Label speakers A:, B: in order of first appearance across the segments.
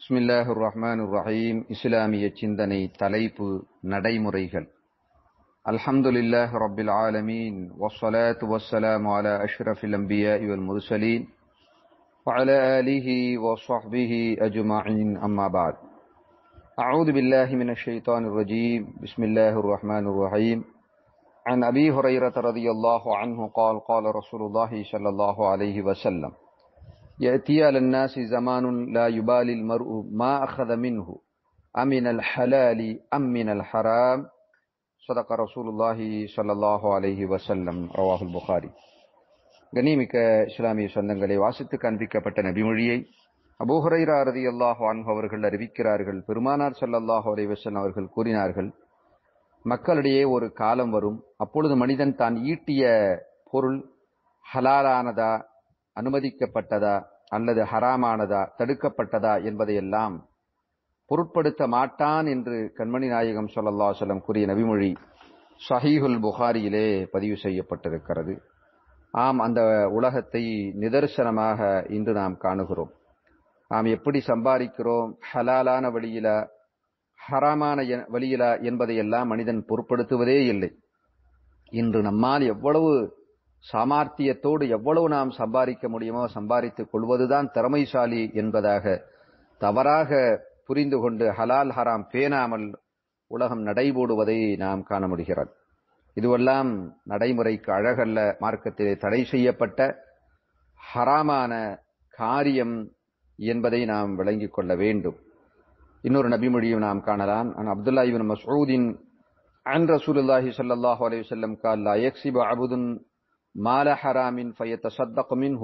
A: பிஸ்மில்லாஹிர் ரஹ்மானிர் ரஹீம் இஸ்லாமிய சிந்தனை தலைப்பு நடைமுறைகள் அல்ஹம்துலில்லாஹ் ரப்பில் ஆலமீன் வஸ்ஸலாத்து வஸ்ஸலாமு அலா அஷ்ரஃபில் அன்பியாஇ வல் முர்சலீன் وعلى آله وصحبه أجمعين أما بعد أعوذ بالله من الشيطان الرجيم بسم الله الرحمن الرحيم عن أبي هريرة رضي الله عنه قال قال رسول الله صلى الله عليه وسلم يأتي على الناس زمان لا يبالي المرء ما أخذ منه أمن الحلال أم من الحرام صدق رسول الله صلى الله عليه وسلم رواه البخاري கனிமிக்க இஸ்லாமிய சொந்தங்களை வாசித்து காண்பிக்கப்பட்ட நபிமொழியை அபூஹரைரா ரதி அல்லாஹ் அவர்கள் அறிவிக்கிறார்கள் பெருமானார் சல்லல்லாஹு அலைவசன் அவர்கள் கூறினார்கள் மக்களிடையே ஒரு காலம் வரும் அப்பொழுது மனிதன் தான் ஈட்டிய பொருள் ஹலாலானதா அனுமதிக்கப்பட்டதா அல்லது ஹராமானதா தடுக்கப்பட்டதா என்பதையெல்லாம் பொருட்படுத்த மாட்டான் என்று கண்மணி நாயகம் சொல்லல்லா சொல்லம் கூறிய நபிமொழி ஷஹீஹுல் புகாரியிலே பதிவு செய்யப்பட்டிருக்கிறது ஆம் அந்த உலகத்தை நிதர்சனமாக இன்று நாம் காணுகிறோம் நாம் எப்படி சம்பாதிக்கிறோம் ஹலாலான வழியில ஹராமான வழியில என்பதையெல்லாம் மனிதன் பொருட்படுத்துவதே இல்லை இன்று நம்மால் எவ்வளவு சாமர்த்தியத்தோடு எவ்வளவு நாம் சம்பாதிக்க முடியுமோ சம்பாதித்துக் கொள்வதுதான் திறமைசாலி என்பதாக தவறாக புரிந்து கொண்டு ஹலால் ஹராம் பேணாமல் உலகம் நடைபோடுவதை நாம் காண முடிகிறது இதுவெல்லாம் நடைமுறைக்கு அழகல்ல மார்க்கத்திலே தடை செய்யப்பட்ட ஹராமான காரியம் என்பதை நாம் விளங்கிக் கொள்ள வேண்டும் இன்னொரு நபிமொழியும் நாம் காணலாம் அப்துல்லா இபின் மசூதின் عن رسول الله صلى الله عليه وسلم قال لا يكسب عبد مال حرام فيتصدق منه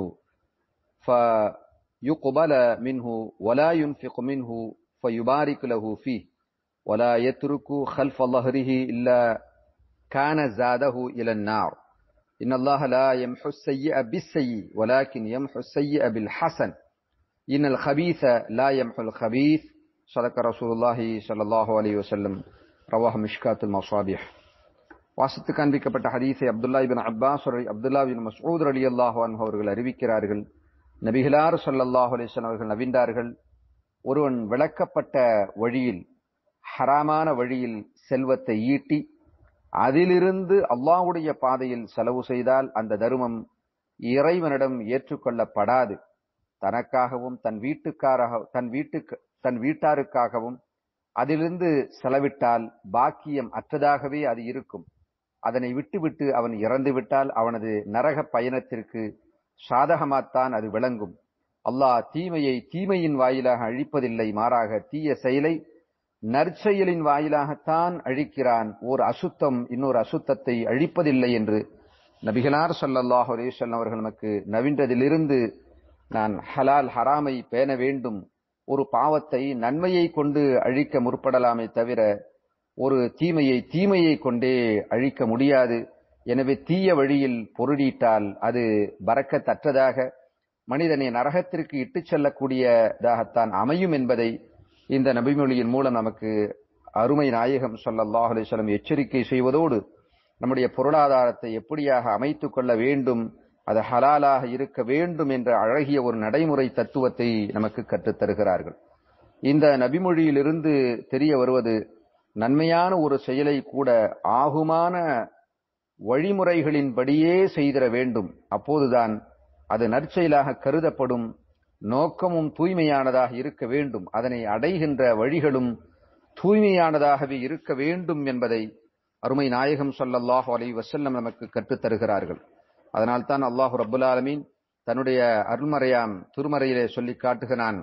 A: فيقبل منه ولا ينفق منه فيبارك له فيه ولا يترك خلف ظهره إلا كان زاده إلى النار إن الله لا يمحو السيئة بالسيء ولكن يمحو السيئة بالحسن إن الخبيث لا يمحو الخبيث صدق رسول الله صلى الله عليه وسلم رواه مشكات المصابيح வாசித்து காண்பிக்கப்பட்ட ஹதீஸை Abdullah bin Abbas Abdullah bin Masood அலி அல்லாஹ் அவர்கள் அறிவிக்கிறார்கள் நபிகளார் சல்லாஹ் அலிஸ்லாம் அவர்கள் நவின்றார்கள் ஒருவன் விளக்கப்பட்ட வழியில் ஹராமான வழியில் செல்வத்தை ஈட்டி அதிலிருந்து அல்லாஹுடைய பாதையில் செலவு செய்தால் அந்த தர்மம் இறைவனிடம் ஏற்றுக்கொள்ளப்படாது தனக்காகவும் தன் வீட்டுக்காராக தன் வீட்டுக்கு தன் வீட்டாருக்காகவும் அதிலிருந்து செலவிட்டால் பாக்கியம் அற்றதாகவே அது இருக்கும் அதனை விட்டுவிட்டு அவன் இறந்துவிட்டால் அவனது நரக பயணத்திற்கு சாதகமாத்தான் அது விளங்கும் அல்லாஹ் தீமையை தீமையின் வாயிலாக அழிப்பதில்லை மாறாக தீய செயலை நற்செயலின் வாயிலாகத்தான் அழிக்கிறான் ஓர் அசுத்தம் இன்னொரு அசுத்தத்தை அழிப்பதில்லை என்று நபிகளார் சல்லல்லாஹ் அலேசல்லம் அவர்கள் நமக்கு நவின்றதிலிருந்து நான் ஹலால் ஹராமை பேண வேண்டும் ஒரு பாவத்தை நன்மையை கொண்டு அழிக்க முற்படலாமே தவிர ஒரு தீமையை தீமையை கொண்டே அழிக்க முடியாது எனவே தீய வழியில் பொருளீட்டால் அது பறக்கத்தற்றதாக மனிதனை நரகத்திற்கு இட்டுச் செல்லக்கூடியதாகத்தான் அமையும் என்பதை இந்த நபிமொழியின் மூலம் நமக்கு அருமை நாயகம் சொல்லல்லாஹ் அலிஸ்லம் எச்சரிக்கை செய்வதோடு நம்முடைய பொருளாதாரத்தை எப்படியாக அமைத்துக் கொள்ள வேண்டும் அது ஹலாலாக இருக்க வேண்டும் என்ற அழகிய ஒரு நடைமுறை தத்துவத்தை நமக்கு கற்றுத் தருகிறார்கள் இந்த நபிமொழியிலிருந்து தெரிய வருவது நன்மையான ஒரு செயலை கூட ஆகுமான வழிமுறைகளின்படியே செய்திட வேண்டும் அப்போதுதான் அது நற்செயலாக கருதப்படும் நோக்கமும் தூய்மையானதாக இருக்க வேண்டும் அதனை அடைகின்ற வழிகளும் தூய்மையானதாகவே இருக்க வேண்டும் என்பதை அருமை நாயகம் சொல்லல்லாஹு அலை வசல்லம் நமக்கு கற்றுத் தருகிறார்கள் அதனால் தான் அல்லாஹு ரபுல் ஆலமீன் தன்னுடைய அருள்மறையாம் திருமறையிலே சொல்லி காட்டுகிறான்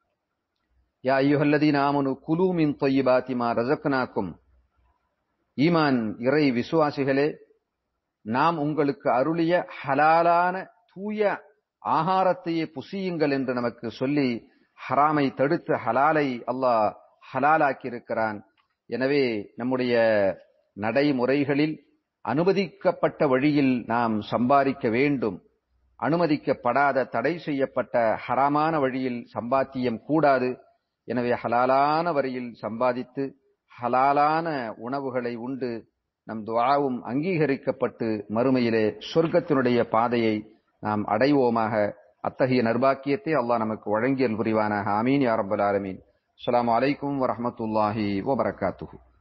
A: யா ஐயுஹல்லதீன் ஆமனு குலூமின் தொய்யிபாத்திமா ரஜக்னாக்கும் ஈமான் இறை விசுவாசிகளே நாம் உங்களுக்கு அருளிய ஹலாலான தூய ஆகாரத்தையே புசியுங்கள் என்று நமக்கு சொல்லி ஹராமை தடுத்து ஹலாலை அல்லாஹ் ஹலாலாக்கி இருக்கிறான் எனவே நம்முடைய நடைமுறைகளில் அனுமதிக்கப்பட்ட வழியில் நாம் சம்பாதிக்க வேண்டும் அனுமதிக்கப்படாத தடை செய்யப்பட்ட ஹராமான வழியில் சம்பாத்தியம் கூடாது எனவே ஹலாலான வரியில் சம்பாதித்து ஹலாலான உணவுகளை உண்டு நம் துவாவும் அங்கீகரிக்கப்பட்டு மறுமையிலே சொர்க்கத்தினுடைய பாதையை நாம் அடைவோமாக அத்தகைய நர்பாக்கியத்தை அல்லாஹ் நமக்கு வழங்கியல் புரிவானாக ஆமீன் யாரம்பல் ஆலமீன் அஸ்ஸலாமு அலைக்கும் வரஹ்மத்துல்லாஹி வபரகாத்துஹு